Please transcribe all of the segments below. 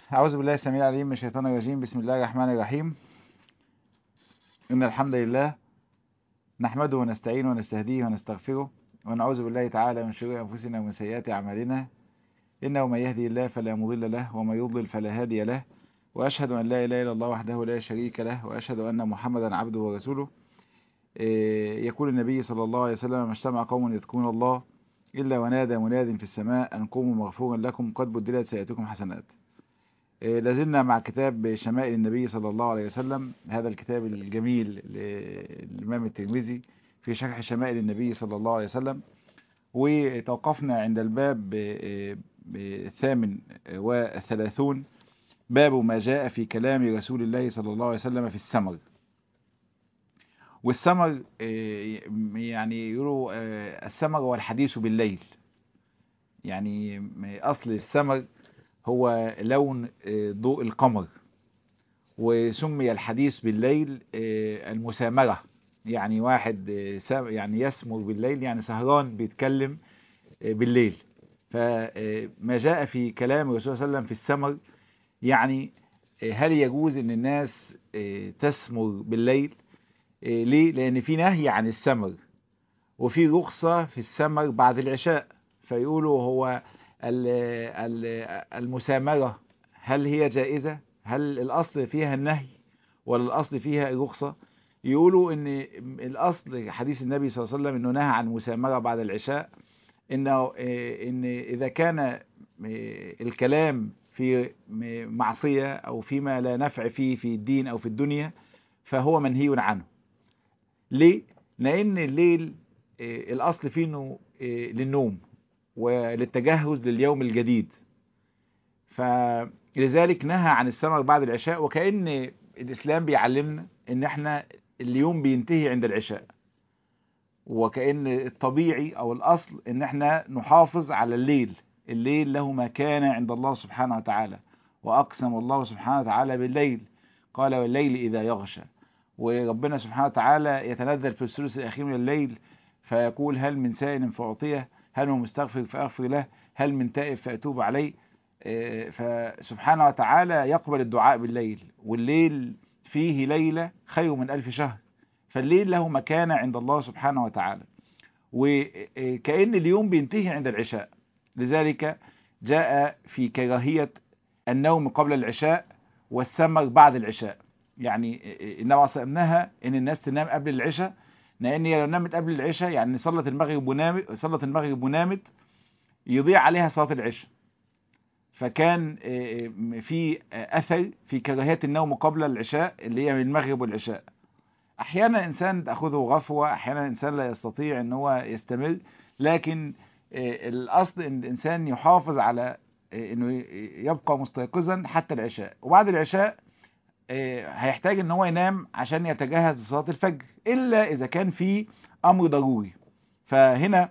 أعوذ بالله السميع العليم من الشيطان الرجيم بسم الله الرحمن الرحيم إن الحمد لله نحمده ونستعينه ونستهديه ونستغفره ونعوذ بالله تعالى من شرور أنفسنا ومن سيئات أعمالنا إنه من يهدي الله فلا مضل له ومن يضلل فلا هادي له وأشهد أن لا إله إلا الله وحده لا شريك له وأشهد أن محمدا عبده ورسوله يقول النبي صلى الله عليه وسلم ما اجتمع قوم يذكرون الله إلا ونادى مناد في السماء أن قوموا مغفورا لكم قد بدلت سيئاتكم حسنات لازلنا مع كتاب شمائل النبي صلى الله عليه وسلم هذا الكتاب الجميل للإمام الترمذي في شرح شمائل النبي صلى الله عليه وسلم وتوقفنا عند الباب الثامن والثلاثون باب ما جاء في كلام رسول الله صلى الله عليه وسلم في السمر والسمر يعني يقولوا السمر هو الحديث بالليل يعني أصل السمر هو لون ضوء القمر وسمي الحديث بالليل المسامرة يعني واحد يعني يسمر بالليل يعني سهران بيتكلم بالليل فما جاء في كلام الرسول صلى الله عليه وسلم في السمر يعني هل يجوز ان الناس تسمر بالليل ليه لان في نهي عن السمر وفي رخصة في السمر بعد العشاء فيقولوا هو المسامرة هل هي جائزة هل الأصل فيها النهي ولا الأصل فيها الرخصة يقولوا ان الأصل حديث النبي صلى الله عليه وسلم انه نهى عن المسامرة بعد العشاء انه ان اذا كان الكلام في معصية او فيما لا نفع فيه في الدين او في الدنيا فهو منهي عنه ليه لان الليل الاصل فيه انه للنوم وللتجهز لليوم الجديد فلذلك نهى عن السمر بعد العشاء وكأن الإسلام بيعلمنا ان احنا اليوم بينتهي عند العشاء وكأن الطبيعي او الاصل ان احنا نحافظ على الليل الليل له مكانة عند الله سبحانه وتعالى وأقسم الله سبحانه وتعالى بالليل قال والليل إذا يغشى وربنا سبحانه وتعالى يتنزل في الثلث الأخير من الليل فيقول هل من سائل فأعطيه هل من مستغفر فأغفر له هل من تائب فأتوب عليه فسبحانه وتعالى يقبل الدعاء بالليل والليل فيه ليلة خير من ألف شهر فالليل له مكانة عند الله سبحانه وتعالى وكأن اليوم بينتهي عند العشاء لذلك جاء في كراهية النوم قبل العشاء والسمر بعد العشاء يعني النبي صلى الله عليه وسلم ان الناس تنام قبل العشاء لان لو نامت قبل العشاء يعني صلت المغرب ونامت صلت المغرب ونامت يضيع عليها صلاه العشاء فكان في اثر في كراهيه النوم قبل العشاء اللي هي من المغرب والعشاء احيانا انسان تاخذه غفوه احيانا انسان لا يستطيع ان هو يستمر لكن الاصل ان الانسان يحافظ على انه يبقى مستيقظا حتى العشاء وبعد العشاء هيحتاج ان هو ينام عشان يتجهز لصلاه الفجر الا اذا كان في امر ضروري فهنا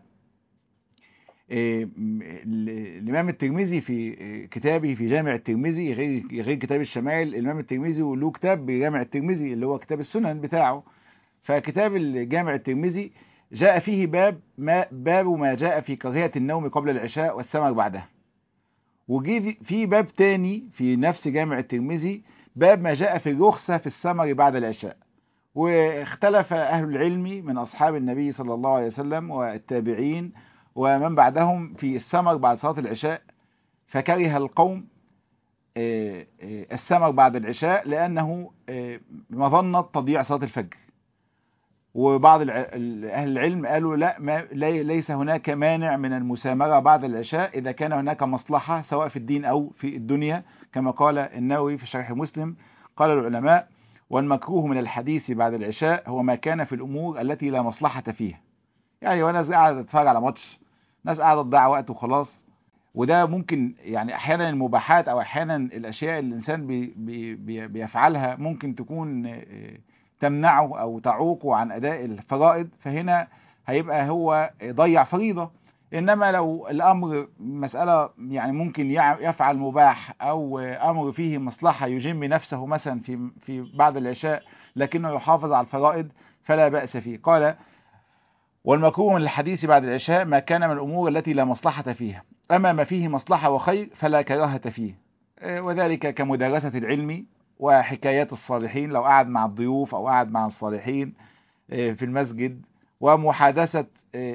الامام الترمذي في كتابه في جامع الترمذي غير غير كتاب الشمائل الامام الترمذي له كتاب بجامع الترمذي اللي هو كتاب السنن بتاعه فكتاب الجامع الترمذي جاء فيه باب ما باب ما جاء في كراهية النوم قبل العشاء والسمر بعدها وجي في باب تاني في نفس جامع الترمذي باب ما جاء في الرخصة في السمر بعد العشاء واختلف أهل العلم من أصحاب النبي صلى الله عليه وسلم والتابعين ومن بعدهم في السمر بعد صلاة العشاء فكره القوم السمر بعد العشاء لأنه مظنة تضييع صلاة الفجر وبعض أهل العلم قالوا لا ما ليس هناك مانع من المسامرة بعد العشاء إذا كان هناك مصلحة سواء في الدين أو في الدنيا كما قال النووي في شرح مسلم قال العلماء والمكروه من الحديث بعد العشاء هو ما كان في الأمور التي لا مصلحة فيها يعني وانا قاعد اتفرج على ماتش ناس قاعدة تضيع وقت وخلاص وده ممكن يعني احيانا المباحات او احيانا الاشياء اللي الانسان بي بي بيفعلها ممكن تكون تمنعه او تعوقه عن اداء الفرائض فهنا هيبقى هو ضيع فريضة انما لو الامر مسألة يعني ممكن يفعل مباح او امر فيه مصلحة يجم نفسه مثلا في في بعد العشاء لكنه يحافظ على الفرائض فلا بأس فيه قال والمكروه من الحديث بعد العشاء ما كان من الامور التي لا مصلحة فيها اما ما فيه مصلحة وخير فلا كراهة فيه وذلك كمدارسة العلم وحكايات الصالحين لو قعد مع الضيوف أو قعد مع الصالحين في المسجد ومحادثة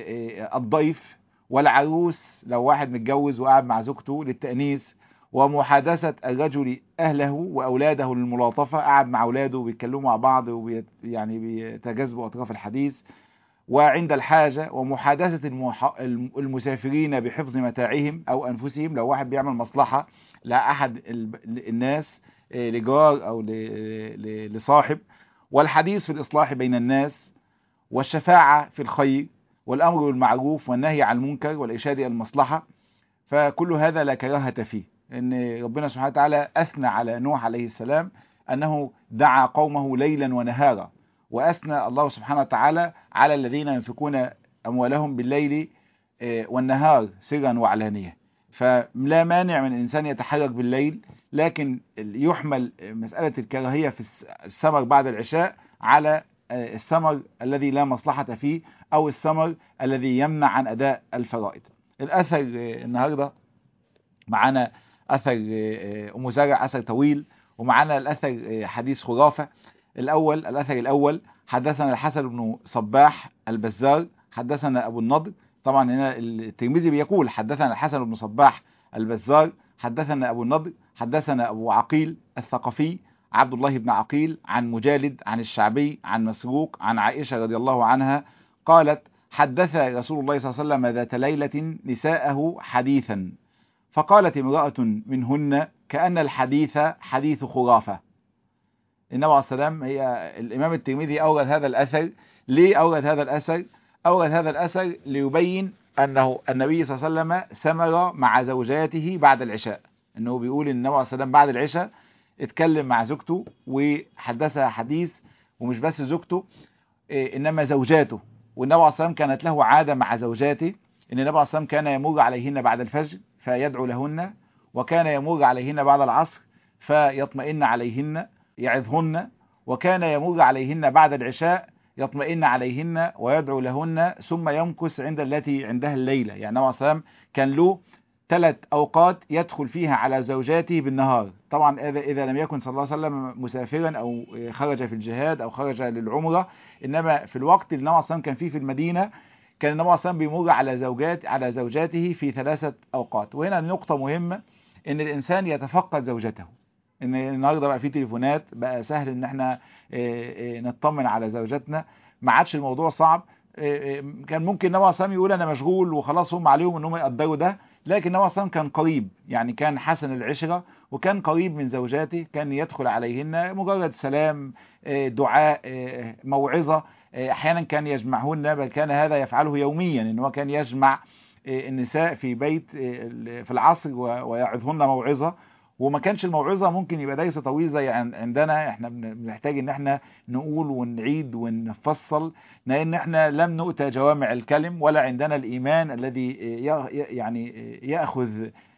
الضيف والعروس لو واحد متجوز وقعد مع زوجته للتأنيس ومحادثة الرجل أهله وأولاده للملاطفة قعد مع أولاده وبيتكلموا مع بعض ويعني بيتجاذبوا أطراف الحديث وعند الحاجة ومحادثة المسافرين بحفظ متاعهم أو أنفسهم لو واحد بيعمل مصلحة لأحد الناس لجار أو لصاحب والحديث في الإصلاح بين الناس والشفاعة في الخير والأمر بالمعروف والنهي عن المنكر والإرشاد إلى المصلحة فكل هذا لا كراهة فيه إن ربنا سبحانه وتعالى أثنى على نوح عليه السلام أنه دعا قومه ليلا ونهارا وأثنى الله سبحانه وتعالى على الذين ينفقون أموالهم بالليل والنهار سرا وعلانية فلا مانع من الإنسان يتحرك بالليل لكن يحمل مسألة الكراهية في السمر بعد العشاء على السمر الذي لا مصلحة فيه أو السمر الذي يمنع عن أداء الفرائض الأثر النهاردة معنا أثر أم زرع أثر طويل ومعنا الأثر حديث خرافة الأول الأثر الأول حدثنا الحسن بن صباح البزار حدثنا أبو النضر طبعا هنا الترمذي بيقول حدثنا الحسن بن صباح البزار حدثنا أبو النضر حدثنا أبو عقيل الثقفي عبد الله بن عقيل عن مجالد عن الشعبي عن مسروق عن عائشة رضي الله عنها قالت حدث رسول الله صلى الله عليه وسلم ذات ليلة نساءه حديثا فقالت امرأة منهن كأن الحديث حديث خرافة النبي عليه السلام هي الإمام الترمذي أورد هذا الأثر ليه أورد هذا الأثر أورد هذا الأثر ليبين أنه النبي صلى الله عليه وسلم سمر مع زوجاته بعد العشاء أنه بيقول النبي عليه السلام بعد العشاء اتكلم مع زوجته وحدثها حديث ومش بس زوجته إنما زوجاته والنبي عليه السلام كانت له عادة مع زوجاته إن النبي عليه السلام كان يمر عليهن بعد الفجر فيدعو لهن وكان يمر عليهن بعد العصر فيطمئن عليهن يعظهن وكان يمر عليهن بعد العشاء يطمئن عليهن ويدعو لهن ثم يمكث عند التي عندها الليلة يعني النبي عليه السلام كان له ثلاث أوقات يدخل فيها على زوجاته بالنهار طبعا إذا لم يكن صلى الله عليه وسلم مسافرا أو خرج في الجهاد أو خرج للعمرة إنما في الوقت اللي النبي عليه السلام كان فيه في المدينة كان النبي عليه السلام بيمر على زوجات على زوجاته في ثلاثة أوقات وهنا نقطة مهمة إن الإنسان يتفقد زوجته ان النهارده بقى في تليفونات بقى سهل ان احنا نطمن على زوجاتنا ما عادش الموضوع صعب كان ممكن النبي عليه الصلاه يقول انا مشغول وخلاص هم عليهم ان هم يقدروا ده لكن النبي عليه كان قريب يعني كان حسن العشره وكان قريب من زوجاته كان يدخل عليهن مجرد سلام دعاء موعظه احيانا كان يجمعهن بل كان هذا يفعله يوميا ان هو كان يجمع النساء في بيت في العصر ويعظهن موعظه وما كانش الموعظه ممكن يبقى درس طويل زي عندنا احنا بنحتاج ان احنا نقول ونعيد ونفصل لان احنا لم نؤتى جوامع الكلم ولا عندنا الايمان الذي يعني ياخذ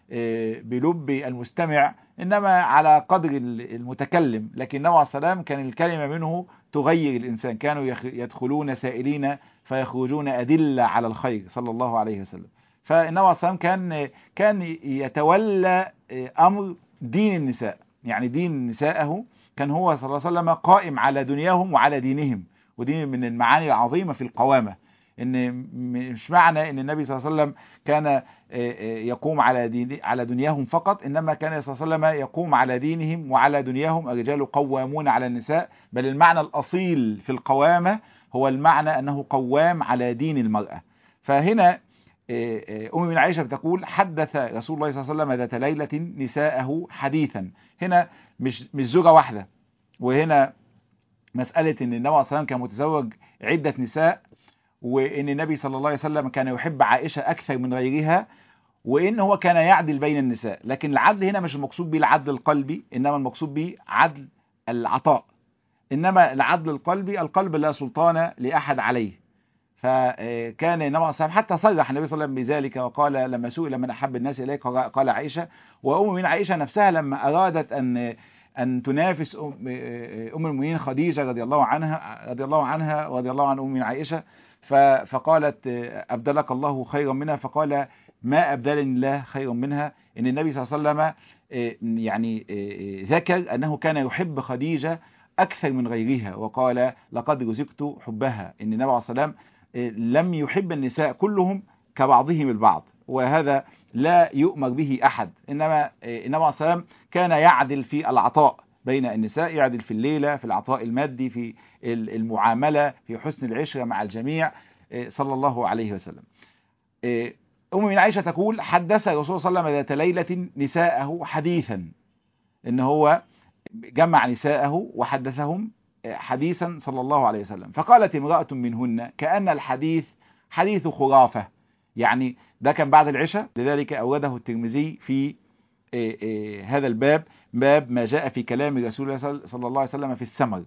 بلب المستمع انما على قدر المتكلم لكن النبي عليه السلام كان الكلمه منه تغير الانسان كانوا يدخلون سائلين فيخرجون ادله على الخير صلى الله عليه وسلم فالنبي عليه السلام كان كان يتولى امر دين النساء يعني دين نسائه كان هو صلى الله عليه وسلم قائم على دنياهم وعلى دينهم ودي من المعاني العظيمة في القوامة ان مش معنى ان النبي صلى الله عليه وسلم كان يقوم على دين على دنياهم فقط انما كان صلى الله عليه وسلم يقوم على دينهم وعلى دنياهم الرجال قوامون على النساء بل المعنى الاصيل في القوامة هو المعنى انه قوام على دين المرأة فهنا أم من عائشة بتقول حدث رسول الله صلى الله عليه وسلم ذات ليلة نساءه حديثا هنا مش مش زوجة واحدة وهنا مسألة ان النبي صلى الله عليه وسلم كان متزوج عدة نساء وان النبي صلى الله عليه وسلم كان يحب عائشة اكثر من غيرها وان هو كان يعدل بين النساء لكن العدل هنا مش المقصود به العدل القلبي انما المقصود به عدل العطاء انما العدل القلبي القلب لا سلطان لاحد عليه فكان النبي صلى الله حتى صرح النبي صلى الله عليه وسلم بذلك وقال لما سئل من احب الناس اليك قال عائشه وام من عائشه نفسها لما ارادت ان ان تنافس ام المؤمنين خديجه رضي الله عنها رضي الله عنها ورضي الله عن ام من عائشه فقالت ابدلك الله خيرا منها فقال ما أبدلني الله خيرا منها إن النبي صلى الله عليه وسلم يعني ذكر أنه كان يحب خديجة أكثر من غيرها وقال لقد رزقت حبها إن النبي عليه الصلاة والسلام لم يحب النساء كلهم كبعضهم البعض وهذا لا يؤمر به أحد إنما النبي عليه الصلاة والسلام كان يعدل في العطاء بين النساء يعدل في الليلة في العطاء المادي في المعاملة في حسن العشرة مع الجميع صلى الله عليه وسلم أم من عائشة تقول حدث الرسول صلى الله عليه وسلم ذات ليلة نساءه حديثا إن هو جمع نساءه وحدثهم حديثا صلى الله عليه وسلم فقالت امرأة منهن كأن الحديث حديث خرافة يعني ده كان بعد العشاء لذلك أورده الترمذي في هذا الباب باب ما جاء في كلام رسول الله صلى الله عليه وسلم في السمر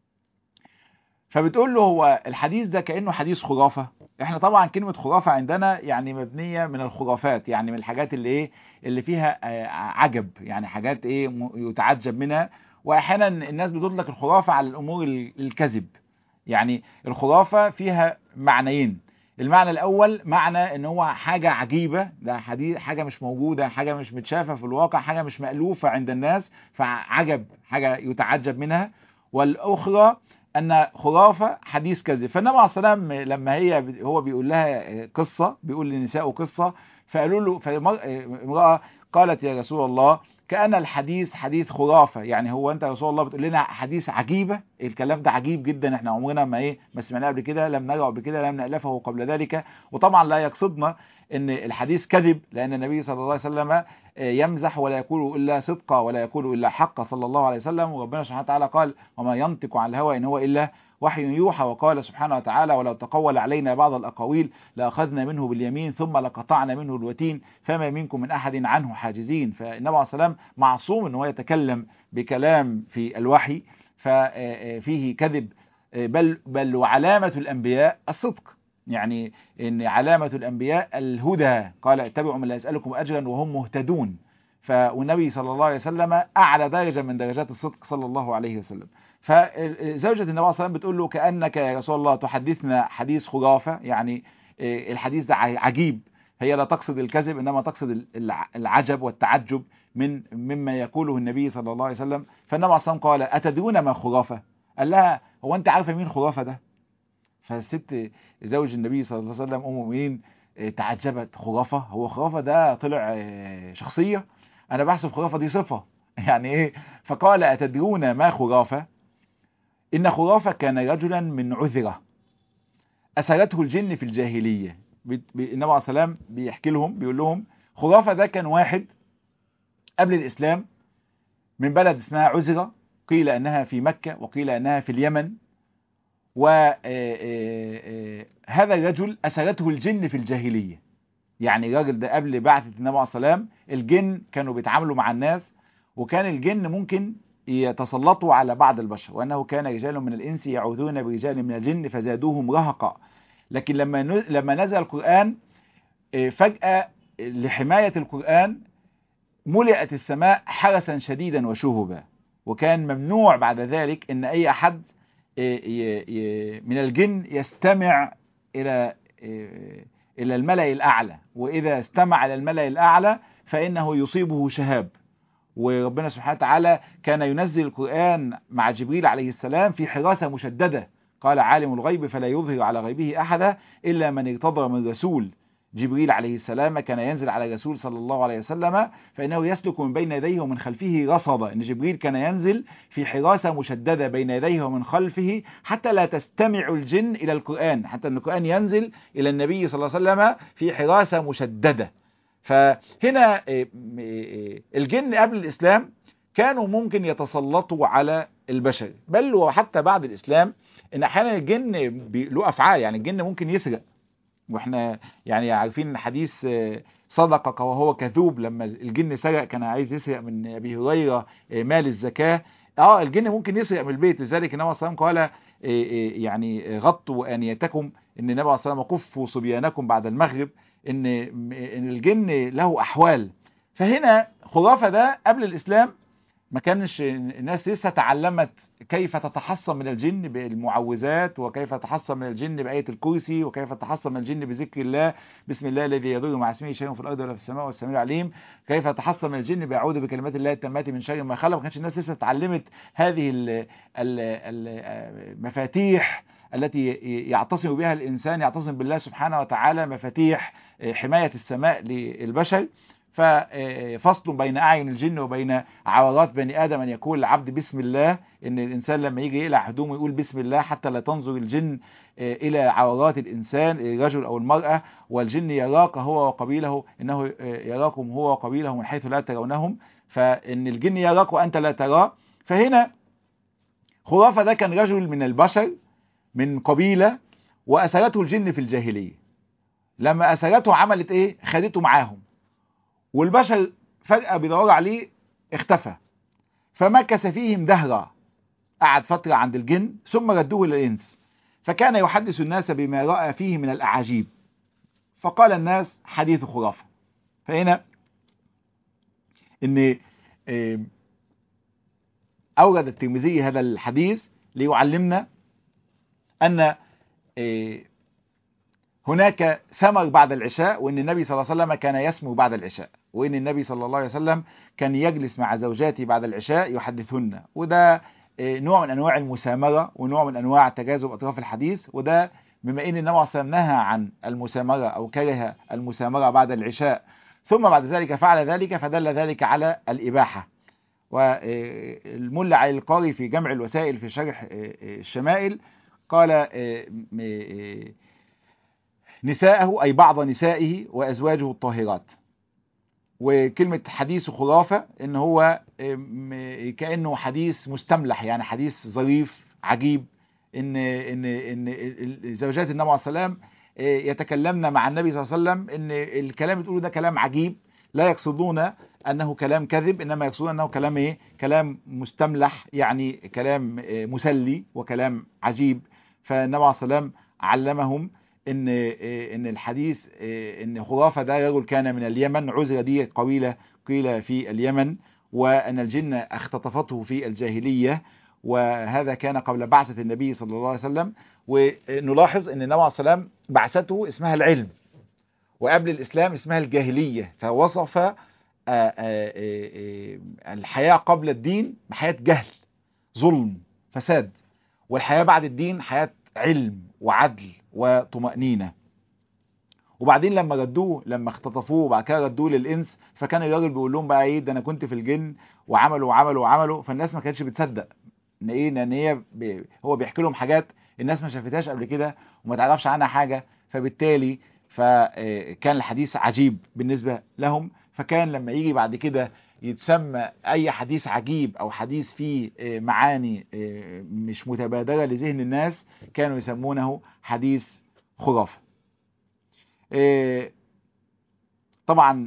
فبتقول له هو الحديث ده كأنه حديث خرافة احنا طبعا كلمة خرافة عندنا يعني مبنية من الخرافات يعني من الحاجات اللي ايه اللي فيها عجب يعني حاجات ايه يتعجب منها واحيانا الناس بتطلق الخرافة على الامور الكذب يعني الخرافة فيها معنيين المعنى الاول معنى ان هو حاجة عجيبة ده حديث حاجة مش موجودة حاجة مش متشافة في الواقع حاجة مش مألوفة عند الناس فعجب حاجة يتعجب منها والاخرى ان خرافه حديث كذب فالنبي عليه الصلاه والسلام لما هي هو بيقول لها قصه بيقول لنسائه قصه فقالوا له فامراه قالت يا رسول الله كان الحديث حديث خرافه يعني هو انت يا رسول الله بتقول لنا حديث عجيبه الكلام ده عجيب جدا احنا عمرنا ما ايه ما سمعناه قبل كده لم نرى قبل كده لم نالفه قبل ذلك وطبعا لا يقصدنا ان الحديث كذب لان النبي صلى الله عليه وسلم يمزح ولا يقول الا صدقا ولا يقول الا حقا صلى الله عليه وسلم وربنا سبحانه وتعالى قال وما ينطق عن الهوى ان هو الا وحي يوحى وقال سبحانه وتعالى ولو تقول علينا بعض الاقاويل لاخذنا منه باليمين ثم لقطعنا منه الوتين فما منكم من احد عنه حاجزين فالنبي عليه السلام معصوم ان هو يتكلم بكلام في الوحي ففيه كذب بل بل وعلامه الانبياء الصدق يعني ان علامة الانبياء الهدى قال اتبعوا من لا يسألكم اجرا وهم مهتدون فالنبي صلى الله عليه وسلم اعلى درجة من درجات الصدق صلى الله عليه وسلم فزوجة النبي صلى الله عليه وسلم بتقول له كأنك يا رسول الله تحدثنا حديث خرافة يعني الحديث ده عجيب هي لا تقصد الكذب انما تقصد العجب والتعجب من مما يقوله النبي صلى الله عليه وسلم فالنبي عليه الصلاه والسلام قال اتدرون ما خرافه قال لها هو انت عارفه مين خرافه ده فالست زوج النبي صلى الله عليه وسلم ام المؤمنين تعجبت خرافه هو خرافه ده طلع شخصيه انا بحسب خرافه دي صفه يعني ايه فقال اتدرون ما خرافه ان خرافه كان رجلا من عذره اسرته الجن في الجاهليه النبي عليه السلام بيحكي لهم بيقول لهم خرافه ده كان واحد قبل الاسلام من بلد اسمها عزرة قيل انها في مكة وقيل انها في اليمن وهذا الرجل أسرته الجن في الجاهلية يعني الراجل ده قبل بعثة النبي عليه السلام الجن كانوا بيتعاملوا مع الناس وكان الجن ممكن يتسلطوا على بعض البشر وأنه كان رجال من الإنس يعوذون برجال من الجن فزادوهم رهقا لكن لما لما نزل القرآن فجأة لحماية القرآن ملئت السماء حرسا شديدا وشهبا وكان ممنوع بعد ذلك ان اي احد من الجن يستمع إلى إلى الملأ الأعلى وإذا استمع إلى الملأ الأعلى فإنه يصيبه شهاب وربنا سبحانه وتعالى كان ينزل القرآن مع جبريل عليه السلام في حراسة مشددة قال عالم الغيب فلا يظهر على غيبه أحدا إلا من ارتضى من رسول جبريل عليه السلام كان ينزل على الرسول صلى الله عليه وسلم فإنه يسلك من بين يديه ومن خلفه رصدا إن جبريل كان ينزل في حراسة مشددة بين يديه ومن خلفه حتى لا تستمع الجن إلى القرآن حتى أن القرآن ينزل إلى النبي صلى الله عليه وسلم في حراسة مشددة فهنا الجن قبل الإسلام كانوا ممكن يتسلطوا على البشر بل وحتى بعد الإسلام إن أحيانا الجن له أفعال يعني الجن ممكن يسرق واحنا يعني عارفين حديث صدقك وهو كذوب لما الجن سرق كان عايز يسرق من ابي هريره مال الزكاه اه الجن ممكن يسرق من البيت لذلك النبي صلى الله عليه وسلم قال يعني غطوا انيتكم ان النبي صلى الله عليه وسلم كفوا صبيانكم بعد المغرب ان ان الجن له احوال فهنا خرافه ده قبل الاسلام ما كانش الناس لسه تعلمت كيف تتحصن من الجن بالمعوذات وكيف تتحصن من الجن بآية الكرسي وكيف تتحصن من الجن بذكر الله بسم الله الذي يضر مع اسمه شيء في الأرض ولا في السماء والسميع العليم كيف تتحصن من الجن بأعوذ بكلمات الله التامات من شر ما خلق ما كانش الناس لسه اتعلمت هذه المفاتيح التي يعتصم بها الإنسان يعتصم بالله سبحانه وتعالى مفاتيح حماية السماء للبشر ففصل بين أعين الجن وبين عورات بني آدم أن يقول العبد بسم الله إن الإنسان لما يجي يقلع هدومه يقول بسم الله حتى لا تنظر الجن إلى عورات الإنسان الرجل أو المرأة والجن يراك هو وقبيله إنه يراكم هو وقبيله من حيث لا ترونهم فإن الجن يراك وأنت لا تراه فهنا خرافة ده كان رجل من البشر من قبيلة وأسرته الجن في الجاهلية لما أسرته عملت إيه خدته معاهم والبشر فجأة بيدوروا عليه اختفى فمكث فيهم دهرا قعد فترة عند الجن ثم ردوه للإنس فكان يحدث الناس بما رأى فيه من الأعاجيب فقال الناس حديث خرافة فهنا ان أورد الترمذي هذا الحديث ليعلمنا أن هناك ثمر بعد العشاء وأن النبي صلى الله عليه وسلم كان يسمو بعد العشاء وأن النبي صلى الله عليه وسلم كان يجلس مع زوجاته بعد العشاء يحدثهن وده نوع من أنواع المسامرة ونوع من أنواع تجاذب أطراف الحديث وده بما أن النبي صلى الله عليه وسلم نهى عن المسامرة أو كره المسامرة بعد العشاء ثم بعد ذلك فعل ذلك فدل ذلك على الإباحة والملا علي القاري في جمع الوسائل في شرح الشمائل قال نساءه أي بعض نسائه وأزواجه الطاهرات وكلمة حديث خرافة إن هو كأنه حديث مستملح يعني حديث ظريف عجيب إن إن إن زوجات النبي عليه السلام يتكلمن مع النبي صلى الله عليه وسلم إن الكلام بتقوله ده كلام عجيب لا يقصدون أنه كلام كذب إنما يقصدون أنه كلام إيه كلام مستملح يعني كلام مسلي وكلام عجيب فالنبي عليه السلام علمهم ان ان الحديث ان خرافه ده رجل كان من اليمن عزله دي قبيله قيل في اليمن وان الجن اختطفته في الجاهليه وهذا كان قبل بعثه النبي صلى الله عليه وسلم ونلاحظ ان النبي عليه السلام بعثته اسمها العلم وقبل الاسلام اسمها الجاهليه فوصف الحياه قبل الدين بحياه جهل ظلم فساد والحياه بعد الدين حياه علم وعدل وطمأنينة وبعدين لما ردوه لما اختطفوه وبعد كده ردوه للإنس فكان الراجل بيقول لهم بقى ايه ده انا كنت في الجن وعملوا وعملوا وعملوا فالناس ما كانتش بتصدق ان ايه ان هي بي هو بيحكي لهم حاجات الناس ما شافتهاش قبل كده وما تعرفش عنها حاجة فبالتالي فكان الحديث عجيب بالنسبة لهم فكان لما يجي بعد كده يتسمى اي حديث عجيب او حديث فيه معاني مش متبادلة لذهن الناس كانوا يسمونه حديث خرافة طبعا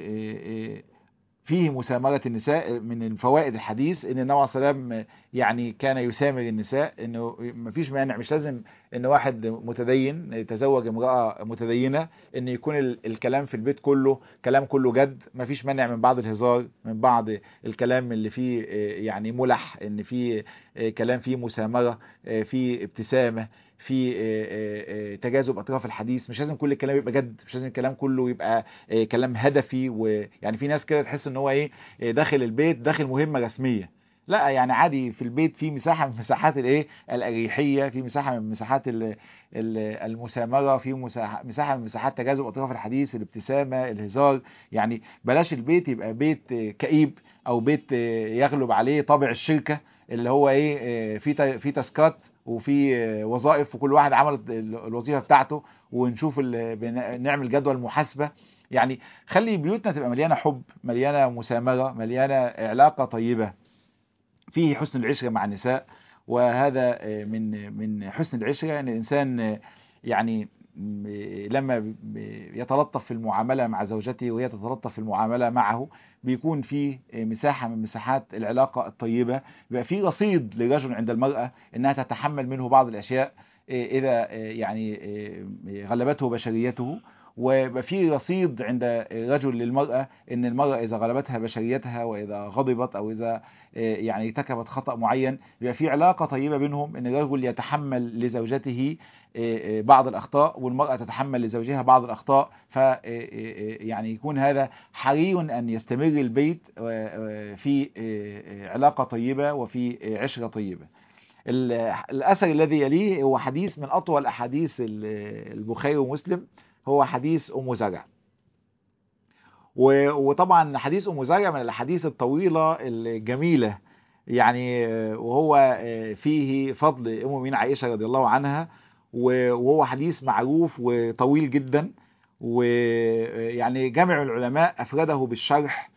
فيه مسامرة النساء من فوائد الحديث ان النبي عليه السلام يعني كان يسامر النساء انه مفيش مانع مش لازم ان واحد متدين يتزوج امرأة متدينة ان يكون الكلام في البيت كله كلام كله جد مفيش مانع من بعض الهزار من بعض الكلام اللي فيه يعني ملح ان فيه كلام فيه مسامرة فيه ابتسامة في تجاذب اطراف الحديث مش لازم كل الكلام يبقى جد مش لازم الكلام كله يبقى كلام هدفي ويعني في ناس كده تحس ان هو ايه داخل البيت داخل مهمه رسميه لا يعني عادي في البيت في مساحه من مساحات الايه الاريحيه في مساحه من مساحات المسامره في مساحه من مساحات تجاذب اطراف الحديث الابتسامه الهزار يعني بلاش البيت يبقى بيت كئيب او بيت يغلب عليه طابع الشركه اللي هو ايه في في تاسكات وفي وظائف وكل واحد عمل الوظيفه بتاعته ونشوف نعمل جدول محاسبه يعني خلي بيوتنا تبقى مليانه حب مليانه مسامره مليانه علاقه طيبه فيه حسن العشره مع النساء وهذا من من حسن العشره ان الانسان يعني لما يتلطف في المعامله مع زوجته وهي تتلطف في المعامله معه بيكون في مساحه من مساحات العلاقه الطيبه بيبقى في رصيد للرجل عند المراه انها تتحمل منه بعض الاشياء اذا يعني غلبته بشريته ويبقى في رصيد عند الرجل للمرأة ان المرأة اذا غلبتها بشريتها واذا غضبت او اذا يعني ارتكبت خطأ معين يبقى في علاقة طيبة بينهم ان الرجل يتحمل لزوجته بعض الاخطاء والمرأة تتحمل لزوجها بعض الاخطاء ف يعني يكون هذا حري ان يستمر البيت في علاقة طيبة وفي عشرة طيبة الاثر الذي يليه هو حديث من اطول احاديث البخاري ومسلم هو حديث ام زرع وطبعا حديث ام زرع من الاحاديث الطويله الجميله يعني وهو فيه فضل ام المؤمنين عائشه رضي الله عنها وهو حديث معروف وطويل جدا ويعني جامع العلماء افرده بالشرح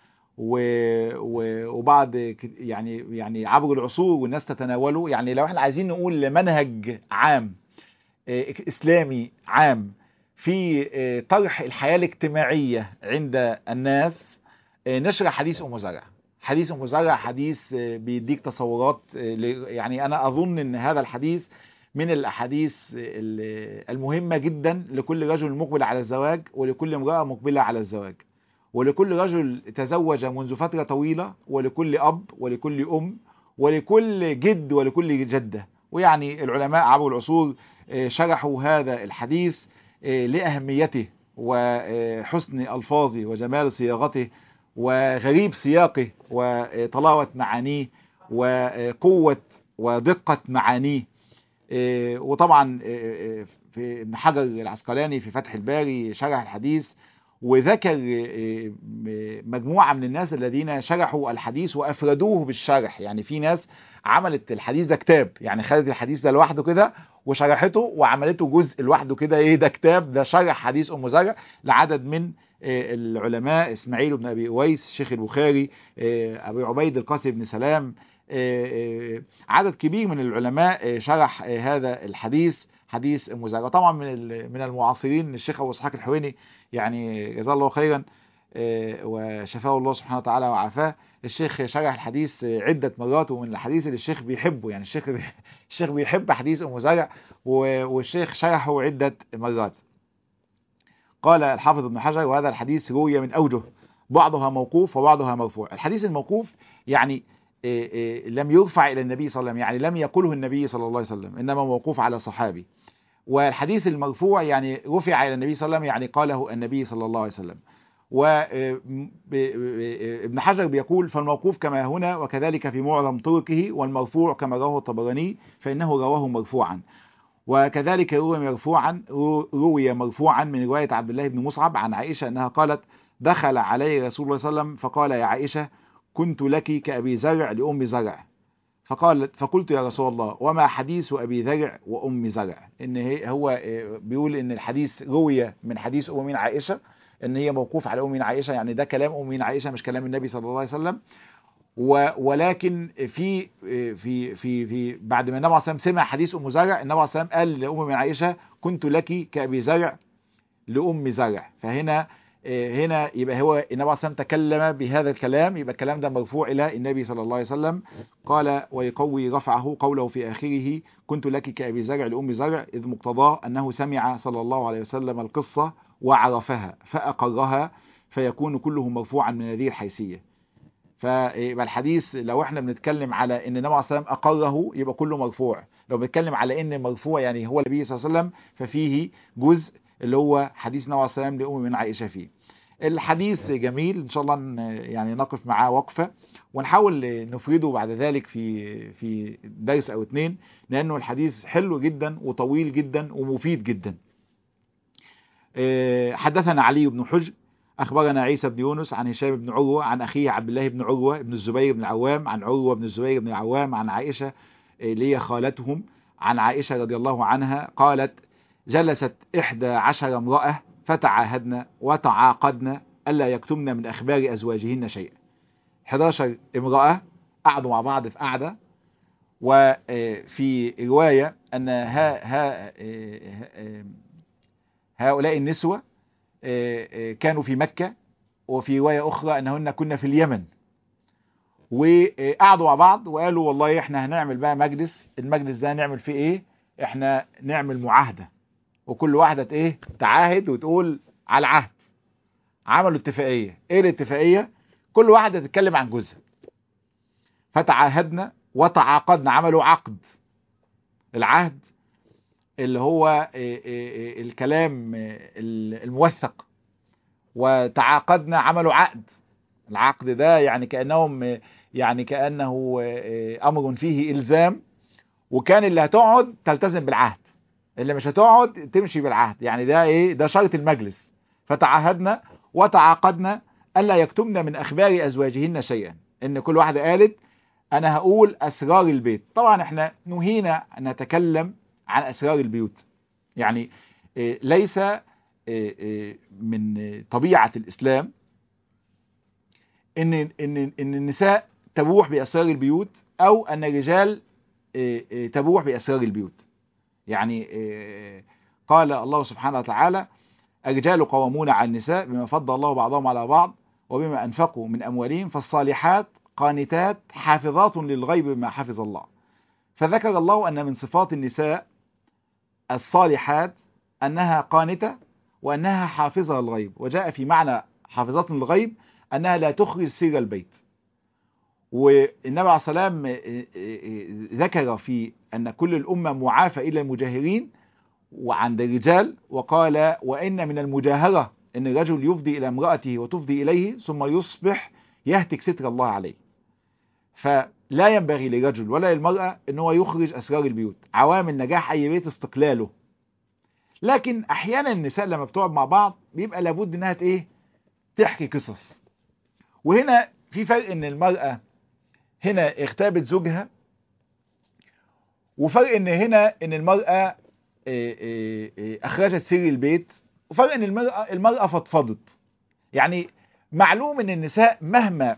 وبعض يعني يعني عبر العصور والناس تتناوله يعني لو احنا عايزين نقول منهج عام اسلامي عام في طرح الحياة الاجتماعية عند الناس نشرح حديث أم زرع حديث أم زرع حديث بيديك تصورات يعني أنا أظن أن هذا الحديث من الأحاديث المهمة جدا لكل رجل مقبل على الزواج ولكل امرأة مقبلة على الزواج ولكل رجل تزوج منذ فترة طويلة ولكل أب ولكل أم ولكل جد ولكل جدة ويعني العلماء عبر العصور شرحوا هذا الحديث لأهميته وحسن ألفاظه وجمال صياغته وغريب سياقه وطلاوة معانيه وقوة ودقة معانيه وطبعا في ابن حجر العسقلاني في فتح الباري شرح الحديث وذكر مجموعة من الناس الذين شرحوا الحديث وأفردوه بالشرح يعني في ناس عملت الحديث ده كتاب يعني خدت الحديث ده لوحده كده وشرحته وعملته جزء لوحده كده ايه ده كتاب ده شرح حديث ام زرع لعدد من العلماء اسماعيل بن ابي اويس الشيخ البخاري ابي عبيد القاسم بن سلام عدد كبير من العلماء شرح هذا الحديث حديث ام زرع طبعا من من المعاصرين الشيخ ابو اسحاق الحويني يعني جزاه الله خيرا وشفاه الله سبحانه وتعالى وعافاه الشيخ شرح الحديث عدة مرات ومن الحديث اللي الشيخ بيحبه يعني الشيخ بي... الشيخ بيحب حديث ام زرع والشيخ شرحه عدة مرات قال الحافظ ابن حجر وهذا الحديث روي من أوجه بعضها موقوف وبعضها مرفوع الحديث الموقوف يعني لم يرفع إلى النبي صلى الله عليه وسلم يعني لم يقله النبي صلى الله عليه وسلم إنما موقوف على صحابي والحديث المرفوع يعني رفع إلى النبي صلى الله عليه وسلم يعني قاله النبي صلى الله عليه وسلم وابن حجر بيقول فالموقوف كما هنا وكذلك في معظم طرقه والمرفوع كما رواه الطبراني فإنه رواه مرفوعا وكذلك روي مرفوعا روي مرفوعا من رواية عبد الله بن مصعب عن عائشة أنها قالت دخل علي رسول الله صلى الله عليه وسلم فقال يا عائشة كنت لك كأبي زرع لأم زرع فقالت فقلت يا رسول الله وما حديث أبي زرع وأم زرع إن هو بيقول إن الحديث روي من حديث أم عائشة ان هي موقوف على ام عائشه يعني ده كلام ام عائشه مش كلام النبي صلى الله عليه وسلم ولكن في في في في بعد ما النبي عليه الصلاه سمع حديث ام زرع النبي عليه الصلاه قال لام عائشه كنت لك كابي زرع لام زرع فهنا هنا يبقى هو النبي عليه الصلاه تكلم بهذا الكلام يبقى الكلام ده مرفوع الى النبي صلى الله عليه وسلم قال ويقوي رفعه قوله في اخره كنت لك كابي زرع لام زرع اذ مقتضاه انه سمع صلى الله عليه وسلم القصه وعرفها فأقرها فيكون كله مرفوعا من هذه الحيثية فيبقى الحديث لو احنا بنتكلم على ان النبي عليه الصلاه والسلام اقره يبقى كله مرفوع لو بنتكلم على ان مرفوع يعني هو النبي صلى الله عليه وسلم ففيه جزء اللي هو حديث النبي عليه الصلاه والسلام لام من عائشه فيه الحديث جميل ان شاء الله يعني نقف معاه وقفه ونحاول نفرده بعد ذلك في في درس او اتنين لانه الحديث حلو جدا وطويل جدا ومفيد جدا حدثنا علي بن حجر أخبرنا عيسى بن يونس عن هشام بن عروة عن أخيه عبد الله بن عروة بن الزبير بن العوام عن عروة بن الزبير بن العوام عن عائشة اللي هي خالتهم عن عائشة رضي الله عنها قالت جلست إحدى عشر امرأة فتعاهدن وتعاقدن ألا يكتمن من أخبار أزواجهن شيئا 11 امرأة قعدوا مع بعض في قعدة وفي رواية أن ها ها هؤلاء النسوة كانوا في مكة وفي رواية أخرى أنهن كنا في اليمن وقعدوا مع بعض وقالوا والله احنا هنعمل بقى مجلس المجلس ده نعمل فيه ايه احنا نعمل معاهدة وكل واحدة ايه تعاهد وتقول على العهد عملوا اتفاقيه ايه الاتفاقيه كل واحده تتكلم عن جزء فتعاهدنا وتعاقدنا عملوا عقد العهد اللي هو الكلام الموثق وتعاقدنا عملوا عقد العقد ده يعني كانهم يعني كانه امر فيه الزام وكان اللي هتقعد تلتزم بالعهد اللي مش هتقعد تمشي بالعهد يعني ده ايه ده شرط المجلس فتعاهدنا وتعاقدنا الا يكتمن من اخبار ازواجهن شيئا ان كل واحده قالت انا هقول اسرار البيت طبعا احنا نهينا ان نتكلم عن اسرار البيوت يعني ليس من طبيعه الاسلام ان ان ان النساء تبوح باسرار البيوت او ان الرجال تبوح باسرار البيوت يعني قال الله سبحانه وتعالى الرجال قوامون على النساء بما فضل الله بعضهم على بعض وبما انفقوا من اموالهم فالصالحات قانتات حافظات للغيب بما حفظ الله فذكر الله ان من صفات النساء الصالحات انها قانته وانها حافظه للغيب وجاء في معنى حافظات للغيب انها لا تخرج سر البيت والنبي عليه السلام ذكر في أن كل الأمة معافى إلى المجاهرين وعند الرجال وقال وإن من المجاهرة أن الرجل يفضي إلى امرأته وتفضي إليه ثم يصبح يهتك ستر الله عليه فلا ينبغي للرجل ولا للمرأة أن هو يخرج أسرار البيوت عوامل نجاح أي بيت استقلاله لكن أحيانا النساء لما بتقعد مع بعض بيبقى لابد أنها إيه تحكي قصص وهنا في فرق أن المرأة هنا اغتابت زوجها وفرق ان هنا ان المرأة اخرجت سر البيت وفرق ان المرأة, المرأة فضفضت يعني معلوم ان النساء مهما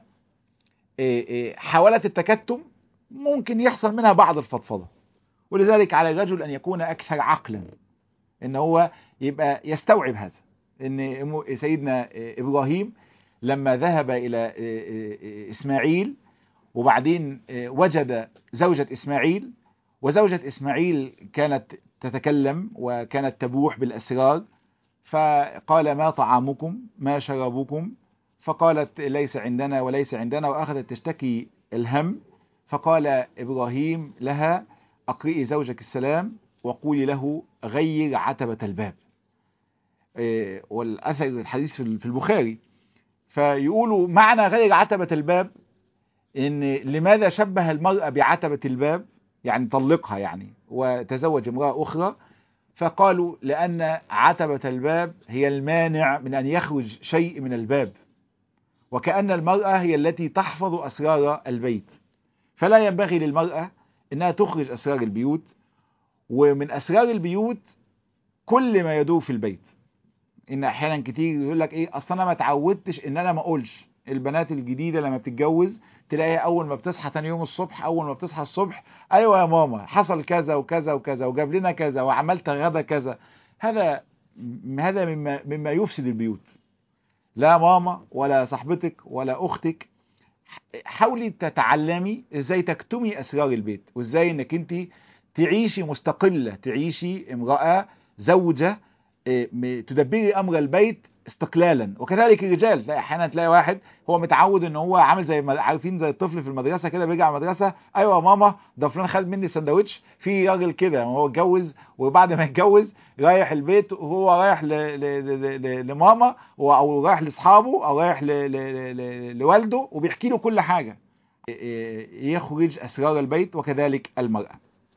حاولت التكتم ممكن يحصل منها بعض الفضفضة ولذلك على الرجل ان يكون اكثر عقلا ان هو يبقى يستوعب هذا ان سيدنا ابراهيم لما ذهب الى اسماعيل وبعدين وجد زوجة إسماعيل وزوجة إسماعيل كانت تتكلم وكانت تبوح بالأسرار فقال ما طعامكم ما شرابكم فقالت ليس عندنا وليس عندنا وأخذت تشتكي الهم فقال إبراهيم لها أقرئي زوجك السلام وقولي له غير عتبة الباب والأثر الحديث في البخاري فيقولوا معنى غير عتبة الباب ان لماذا شبه المرأة بعتبة الباب يعني طلقها يعني وتزوج امرأة اخرى فقالوا لان عتبة الباب هي المانع من ان يخرج شيء من الباب وكأن المرأة هي التي تحفظ اسرار البيت فلا ينبغي للمرأة انها تخرج اسرار البيوت ومن اسرار البيوت كل ما يدور في البيت ان احيانا كتير يقول لك ايه اصل انا ما اتعودتش ان انا ما اقولش البنات الجديده لما بتتجوز تلاقيها اول ما بتصحى تاني يوم الصبح اول ما بتصحى الصبح ايوه يا ماما حصل كذا وكذا وكذا وجاب لنا كذا وعملت غدا كذا هذا هذا مما مما يفسد البيوت لا ماما ولا صاحبتك ولا اختك حاولي تتعلمي ازاي تكتمي اسرار البيت وازاي انك انت تعيشي مستقله تعيشي امراه زوجه تدبري امر البيت استقلالا وكذلك الرجال تلاقي احيانا تلاقي واحد هو متعود ان هو عامل زي ما عارفين زي الطفل في المدرسه كده بيرجع من المدرسه ايوه يا ماما ده فلان خد مني سندوتش في راجل كده هو اتجوز وبعد ما يتجوز رايح البيت وهو رايح ل... ل... ل... لماما او رايح لاصحابه او رايح ل... ل... ل... لوالده وبيحكي له كل حاجه يخرج اسرار البيت وكذلك المراه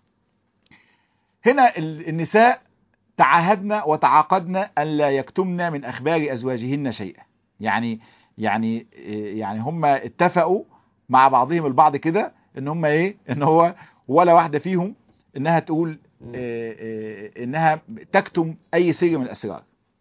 هنا النساء تعاهدنا وتعاقدنا أن لا يكتمن من أخبار أزواجهن شيئا يعني يعني يعني هم اتفقوا مع بعضهم البعض كده ان هم ايه ان هو ولا واحدة فيهم انها تقول انها تكتم اي سر من الاسرار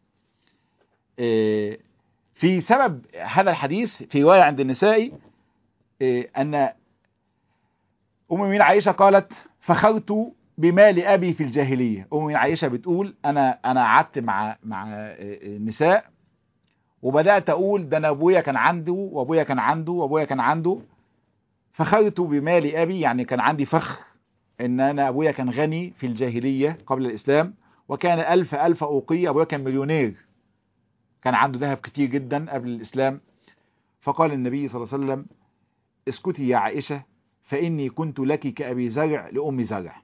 في سبب هذا الحديث في رواية عند النساء ان ام المؤمنين عائشة قالت فخرت بمال ابي في الجاهليه ام من عائشه بتقول انا انا قعدت مع مع النساء وبدات اقول ده انا ابويا كان عنده وابويا كان عنده وابويا كان عنده فخرت بمال ابي يعني كان عندي فخر ان انا ابويا كان غني في الجاهليه قبل الاسلام وكان الف الف اوقيه ابويا كان مليونير كان عنده ذهب كتير جدا قبل الإسلام فقال النبي صلى الله عليه وسلم اسكتي يا عائشة فإني كنت لك كأبي زرع لأم زرع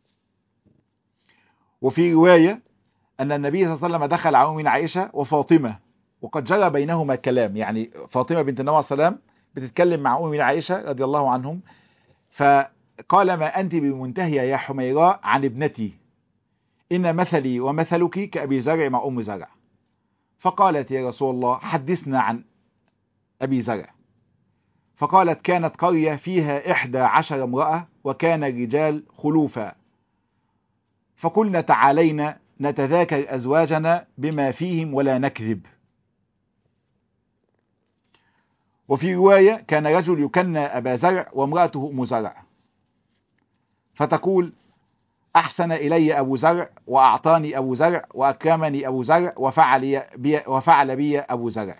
وفي رواية أن النبي صلى الله عليه وسلم دخل على أم عائشة وفاطمة وقد جرى بينهما كلام يعني فاطمة بنت النبي صلى الله عليه وسلم بتتكلم مع أم عائشة رضي الله عنهم فقال ما أنت بمنتهية يا حميراء عن ابنتي إن مثلي ومثلك كأبي زرع مع أم زرع فقالت يا رسول الله حدثنا عن أبي زرع فقالت كانت قرية فيها إحدى عشر امرأة وكان الرجال خلوفا فقلنا تعالينا نتذاكر أزواجنا بما فيهم ولا نكذب وفي رواية كان رجل يكنى أبا زرع وامرأته أم زرع فتقول أحسن إلي أبو زرع وأعطاني أبو زرع وأكرمني أبو زرع وفعل بي, وفعل بي أبو زرع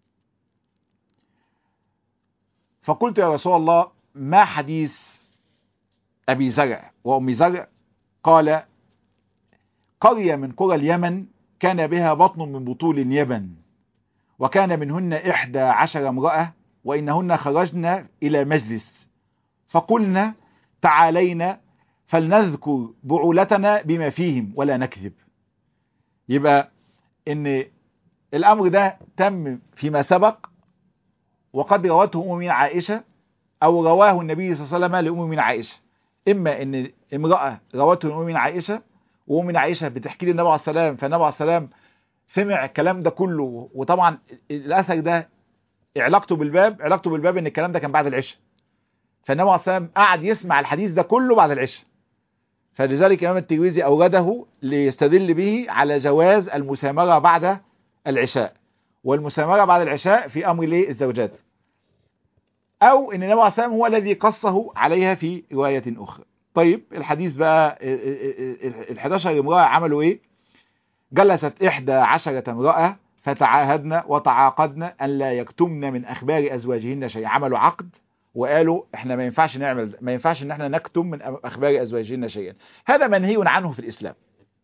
فقلت يا رسول الله ما حديث أبي زرع وأم زرع قال قرية من قرى اليمن كان بها بطن من بطول اليمن وكان منهن إحدى عشر امرأة وإنهن خرجن إلى مجلس فقلنا تعالينا فلنذكر بعولتنا بما فيهم ولا نكذب يبقى ان الامر ده تم فيما سبق وقد روته ام من عائشه او رواه النبي صلى الله عليه وسلم لام من عائشه اما ان امراه روته لام من عائشه وام من عائشه بتحكي للنبي عليه السلام فالنبي عليه السلام سمع الكلام ده كله وطبعا الاثر ده علاقته بالباب علاقته بالباب ان الكلام ده كان بعد العشاء فالنبي عليه السلام قعد يسمع الحديث ده كله بعد العشاء فلذلك امام الترمذي اورده ليستدل به على جواز المسامره بعد العشاء والمسامره بعد العشاء في امر للزوجات او ان النبي عليه السلام هو الذي قصه عليها في روايه اخرى طيب الحديث بقى ال 11 امراه عملوا ايه جلست احدى عشرة امراه فتعاهدن وتعاقدن ان لا يكتمن من اخبار ازواجهن شيء عملوا عقد وقالوا احنا ما ينفعش نعمل ما ينفعش ان احنا نكتم من اخبار ازواجنا شيئا هذا منهي عنه في الاسلام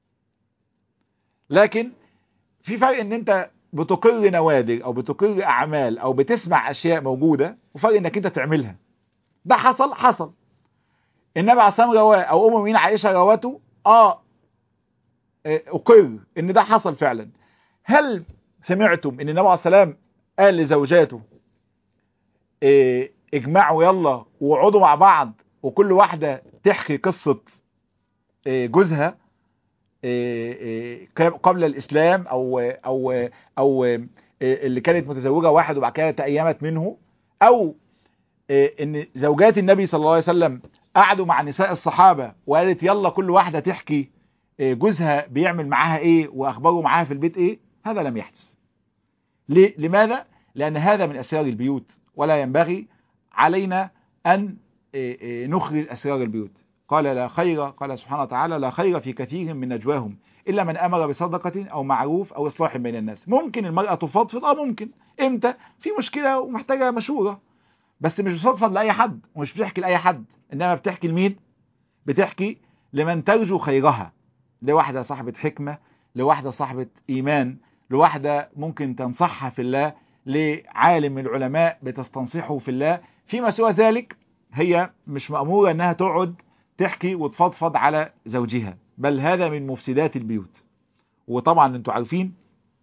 لكن في فرق ان انت بتقر نوادر او بتقر اعمال او بتسمع اشياء موجوده وفرق انك انت تعملها ده حصل حصل النبي عليه الصلاه رواه او ام المؤمنين عائشه رواته اه اقر ان ده حصل فعلا هل سمعتم ان النبي عليه السلام قال لزوجاته إيه اجمعوا يلا وقعدوا مع بعض وكل واحدة تحكي قصة جوزها قبل الإسلام أو أو أو اللي كانت متزوجة واحد وبعد كده تأيمت منه أو إن زوجات النبي صلى الله عليه وسلم قعدوا مع نساء الصحابة وقالت يلا كل واحدة تحكي جوزها بيعمل معاها إيه وأخباره معاها في البيت إيه هذا لم يحدث ليه؟ لماذا؟ لأن هذا من أسرار البيوت ولا ينبغي علينا أن نخرج أسرار البيوت قال لا خير قال سبحانه وتعالى لا خير في كثير من نجواهم إلا من أمر بصدقة أو معروف أو إصلاح بين الناس ممكن المرأة تفضفض أه ممكن إمتى في مشكلة ومحتاجة مشورة بس مش بتفضفض لأي حد ومش بتحكي لأي حد إنما بتحكي لمين بتحكي لمن ترجو خيرها لواحدة صاحبة حكمة لواحدة صاحبة إيمان لواحدة ممكن تنصحها في الله لعالم من العلماء بتستنصحه في الله فيما سوى ذلك هي مش مأمورة انها تقعد تحكي وتفضفض على زوجها بل هذا من مفسدات البيوت وطبعا انتوا عارفين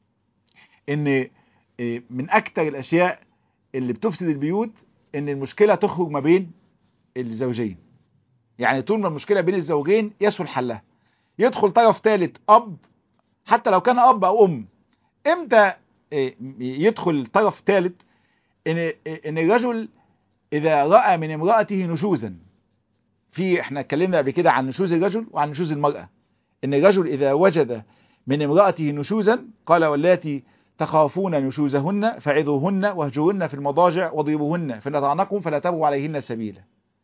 ان من اكتر الاشياء اللي بتفسد البيوت ان المشكلة تخرج ما بين الزوجين يعني طول ما المشكلة بين الزوجين يسهل حلها يدخل طرف ثالث اب حتى لو كان اب او ام امتى يدخل طرف ثالث ان ان الرجل اذا راى من امراته نشوزا في احنا اتكلمنا قبل كده عن نشوز الرجل وعن نشوز المراه ان الرجل اذا وجد من امراته نشوزا قال واللاتي تخافون نشوزهن فعظوهن واهجوهن في المضاجع واضربوهن فان اطعنكم فلا تبغوا عليهن سبيلا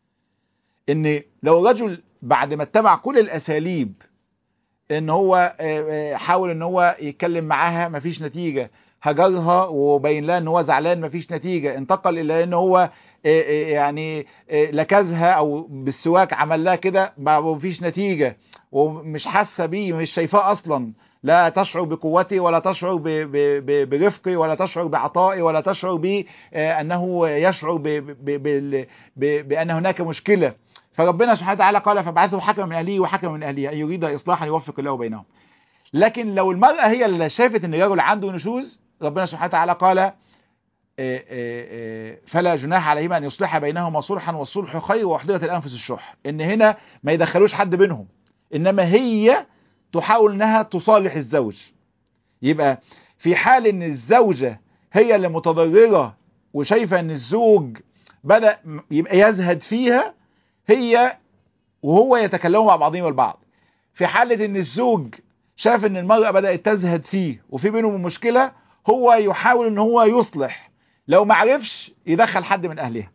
ان لو الرجل بعد ما اتبع كل الاساليب ان هو حاول ان هو يتكلم معاها مفيش نتيجه هجرها وبين لها ان هو زعلان مفيش نتيجه انتقل الى ان هو يعني لكزها او بالسواك عمل لها كده مفيش نتيجه ومش حاسه بيه مش شايفاه اصلا لا تشعر بقوتي ولا تشعر ب- ب- ب- برفقي ولا تشعر بعطائي ولا تشعر بأنه يشعر ب- ب- بال- ب- بأن هناك مشكلة فربنا سبحانه وتعالى قال فبعثه حكما من أهله وحكما من أهلها أن يريد إصلاحا يوفق الله بينهم لكن لو المرأة هي اللي شافت أن الرجل عنده نشوز ربنا سبحانه وتعالى قال آه، آه، آه، فلا جناح عليهما أن يصلح بينهما صلحا والصلح خير وأحضرت الأنفس الشح إن هنا ما يدخلوش حد بينهم إنما هي تحاول انها تصالح الزوج يبقى في حال ان الزوجة هي اللي متضررة وشايفة ان الزوج بدأ م- يبقى يزهد فيها هي وهو يتكلموا مع بعضهم البعض في حالة ان الزوج شاف ان المرأة بدأت تزهد فيه وفي بينهم مشكلة هو يحاول ان هو يصلح لو ما عرفش يدخل حد من اهلها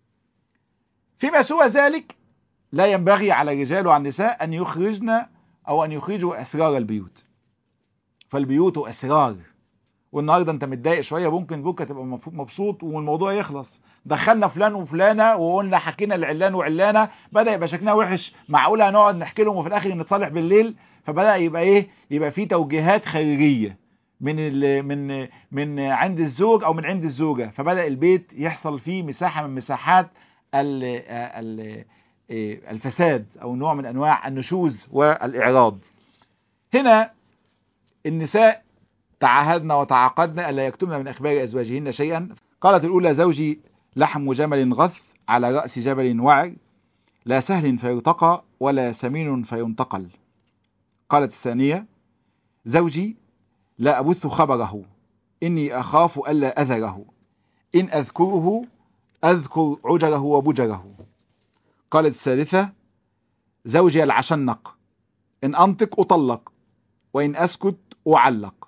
فيما سوى ذلك لا ينبغي على الرجال وعلى النساء ان يخرجن او ان يخرجوا اسرار البيوت فالبيوت اسرار والنهارده انت متضايق شويه ممكن بكره تبقى مف- مبسوط والموضوع يخلص دخلنا فلان وفلانه وقلنا حكينا لعلان وعلانه بدا يبقى شكلنا وحش معقوله هنقعد نحكي لهم وفي الاخر نتصالح بالليل فبدا يبقى ايه يبقى في توجيهات خارجيه من ال من من عند الزوج او من عند الزوجه فبدا البيت يحصل فيه مساحه من مساحات ال ال الفساد او نوع من انواع النشوز والاعراض هنا النساء تعاهدن وتعاقدن الا يكتمن من اخبار ازواجهن شيئا قالت الاولى زوجي لحم جمل غث على راس جبل وعر لا سهل فيرتقى ولا سمين فينتقل قالت الثانيه زوجي لا ابث خبره اني اخاف الا اذره ان اذكره اذكر عجره وبجره قالت الثالثة زوجي العشنق إن أنطق أطلق وإن أسكت أعلق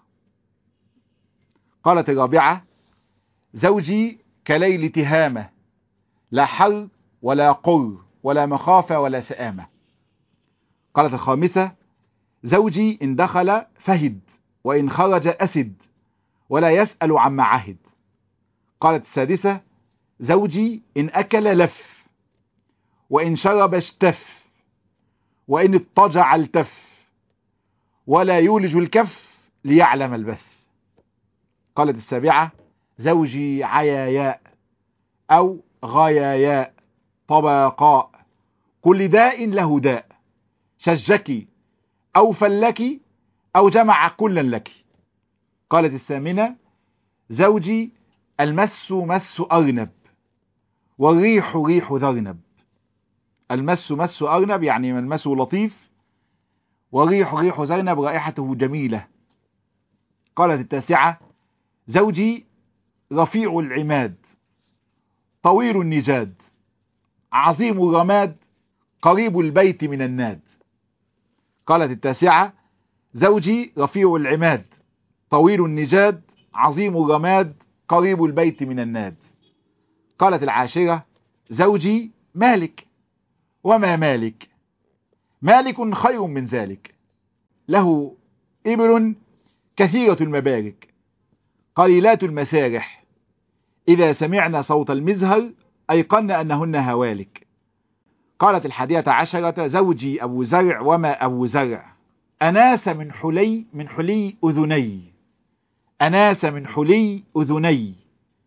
قالت الرابعة زوجي كليل تهامة لا حر ولا قر ولا مخافة ولا سآمة قالت الخامسة زوجي إن دخل فهد وإن خرج أسد ولا يسأل عما عهد قالت السادسة زوجي إن أكل لف وإن شرب اشتف وإن اضطجع التف ولا يولج الكف ليعلم البث قالت السابعة زوجي عياياء أو غياياء طباقاء كل داء له داء شجك أو فلك أو جمع كلا لك قالت الثامنة زوجي المس مس أرنب والريح ريح ذرنب المس مس أرنب يعني ملمسه لطيف وريح ريح زينب رائحته جميلة قالت التاسعة زوجي رفيع العماد طويل النجاد عظيم الرماد قريب البيت من الناد قالت التاسعة زوجي رفيع العماد طويل النجاد عظيم الرماد قريب البيت من الناد قالت العاشرة زوجي مالك وما مالك مالك خير من ذلك له إبل كثيرة المبارك قليلات المسارح إذا سمعنا صوت المزهر أيقن أنهن هوالك قالت الحادية عشرة زوجي أبو زرع وما أبو زرع أناس من حلي من حلي أذني أناس من حلي أذني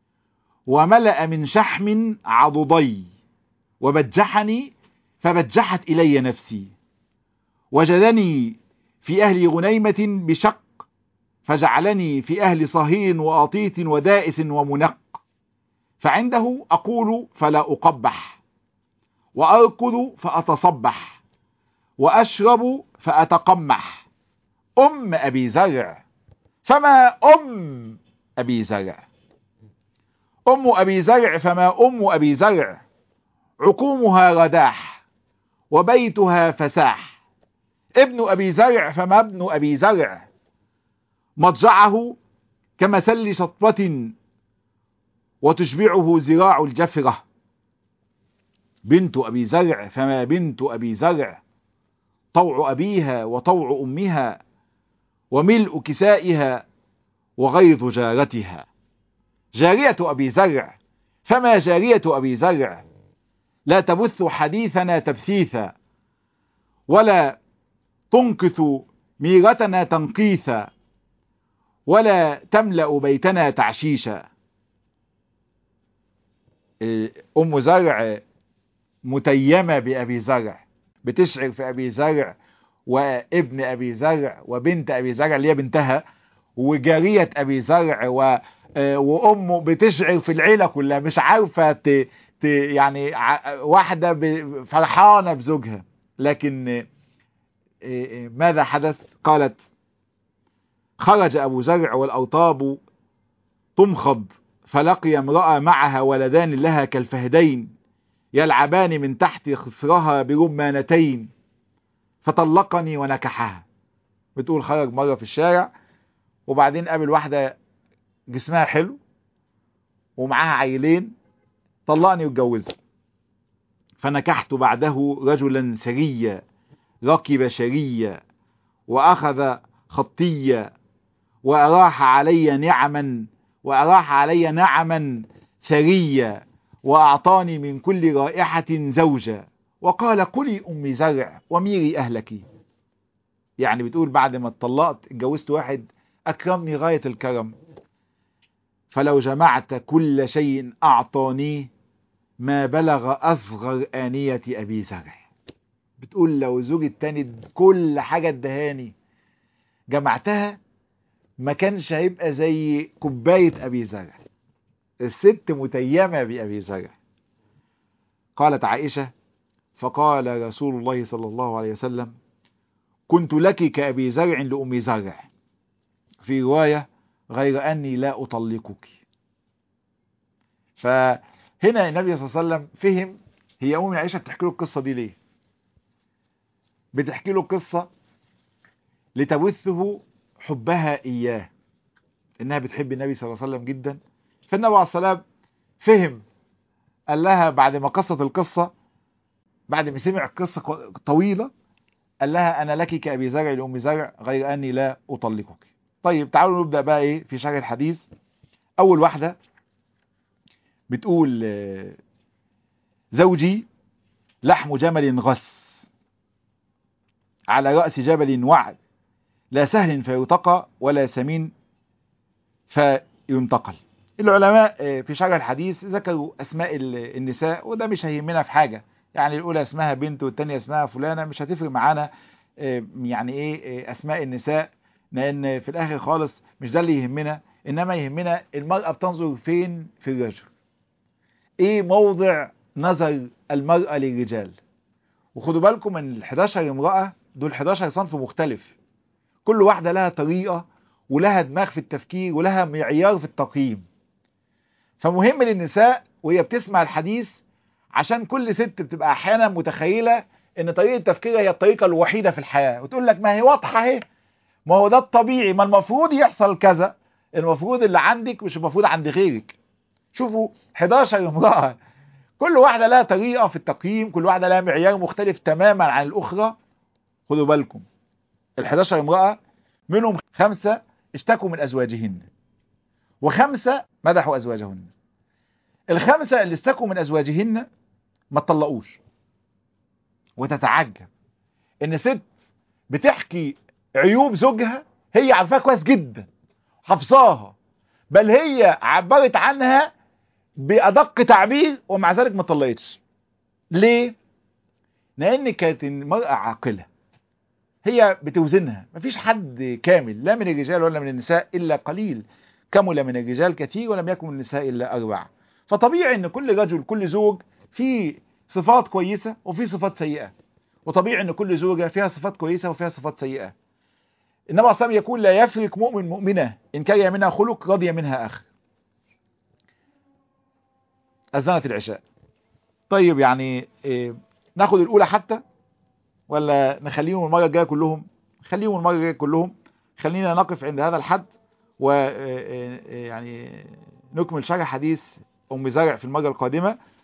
وملأ من شحم عضدي وبجحني فبجحت إلي نفسي وجدني في أهل غنيمة بشق فجعلني في أهل صهير وأطيت ودائس ومنق فعنده أقول فلا أقبح وأركض فأتصبح وأشرب فأتقمح أم أبي زرع فما أم أبي زرع أم أبي زرع فما أم أبي زرع عقومها رداح وبيتها فساح ابن أبي زرع فما ابن أبي زرع مضجعه كمثل شطبة وتشبعه زراع الجفرة بنت أبي زرع فما بنت أبي زرع طوع أبيها وطوع أمها وملء كسائها وغيظ جارتها جارية أبي زرع فما جارية أبي زرع لا تبث حديثنا تبثيثا ولا تنكث ميرتنا تنقيثا ولا تملأ بيتنا تعشيشا أم زرع متيمة بأبي زرع بتشعر في أبي زرع وابن أبي زرع وبنت أبي زرع اللي هي بنتها وجارية أبي زرع و... وأمه بتشعر في العيلة كلها مش عارفة ت... ت... يعني ع... واحدة ب... فرحانة بزوجها لكن ماذا حدث قالت خرج أبو زرع والأوطاب تمخض فلقي امرأة معها ولدان لها كالفهدين يلعبان من تحت خصرها برمانتين فطلقني ونكحها بتقول خرج مرة في الشارع وبعدين قابل واحدة جسمها حلو ومعاها عيلين طلقني واتجوزها فنكحت بعده رجلا سريا ركب شريا وأخذ خطيا وأراح علي نعما وأراح علي نعما ثريا وأعطاني من كل رائحة زوجا وقال قلي أمي زرع وميري أهلك يعني بتقول بعد ما اتطلقت اتجوزت واحد أكرمني غاية الكرم فلو جمعت كل شيء أعطانيه ما بلغ أصغر آنية أبي زرع بتقول لو زوجي التاني كل حاجة ادهاني جمعتها ما كانش هيبقى زي كوباية أبي زرع الست متيمة بأبي زرع قالت عائشة فقال رسول الله صلى الله عليه وسلم كنت لك كأبي زرع لأم زرع في رواية غير أني لا أطلقك فهنا النبي صلى الله عليه وسلم فهم هي أم عائشة بتحكي له القصة دي ليه بتحكي له قصة لتبثه حبها إياه إنها بتحب النبي صلى الله عليه وسلم جدا فالنبي عليه السلام فهم قال لها بعد ما قصت القصة بعد ما سمع القصة طويلة قال لها أنا لك كأبي زرع لأم زرع غير أني لا أطلقك طيب تعالوا نبدأ بقى إيه في شرح الحديث أول واحدة بتقول زوجي لحم جمل غس على رأس جبل وعد لا سهل فيرتقى ولا سمين فينتقل العلماء في شرح الحديث ذكروا أسماء النساء وده مش هيهمنا في حاجة يعني الأولى اسمها بنت والتانية اسمها فلانة مش هتفرق معانا يعني إيه أسماء النساء لأن في الآخر خالص مش ده اللي يهمنا إنما يهمنا المرأة بتنظر فين في الرجل إيه موضع نظر المرأة للرجال وخدوا بالكم من ال 11 امرأة دول 11 صنف مختلف كل واحدة لها طريقة ولها دماغ في التفكير ولها معيار في التقييم فمهم للنساء وهي بتسمع الحديث عشان كل ست بتبقى احيانا متخيله ان طريقه تفكيرها هي الطريقه الوحيده في الحياه وتقول لك ما هي واضحه اهي ما هو ده الطبيعي ما المفروض يحصل كذا المفروض اللي عندك مش المفروض عند غيرك شوفوا 11 امراه كل واحده لها طريقه في التقييم كل واحده لها معيار مختلف تماما عن الاخرى خدوا بالكم ال 11 امراه منهم خمسه اشتكوا من ازواجهن وخمسه مدحوا ازواجهن الخمسه اللي اشتكوا من ازواجهن ما تطلقوش وتتعجب ان ست بتحكي عيوب زوجها هي عارفاها كويس جدا حافظاها بل هي عبرت عنها بأدق تعبير ومع ذلك ما طلقتش ليه لان كانت المرأة عاقلة هي بتوزنها مفيش حد كامل لا من الرجال ولا من النساء الا قليل كمل من الرجال كثير ولم يكن من النساء الا اربعه فطبيعي ان كل رجل كل زوج فيه صفات كويسة وفي صفات سيئة وطبيعي ان كل زوجة فيها صفات كويسة وفيها صفات سيئة النبي عليه يقول لا يفرق مؤمن مؤمنة إن كره منها خلق رضي منها آخر أذنت العشاء طيب يعني إيه ناخد الأولى حتى ولا نخليهم المرة الجاية كلهم خليهم المرة الجاية كلهم خلينا نقف عند هذا الحد و يعني نكمل شرح حديث أم زرع في المرة القادمة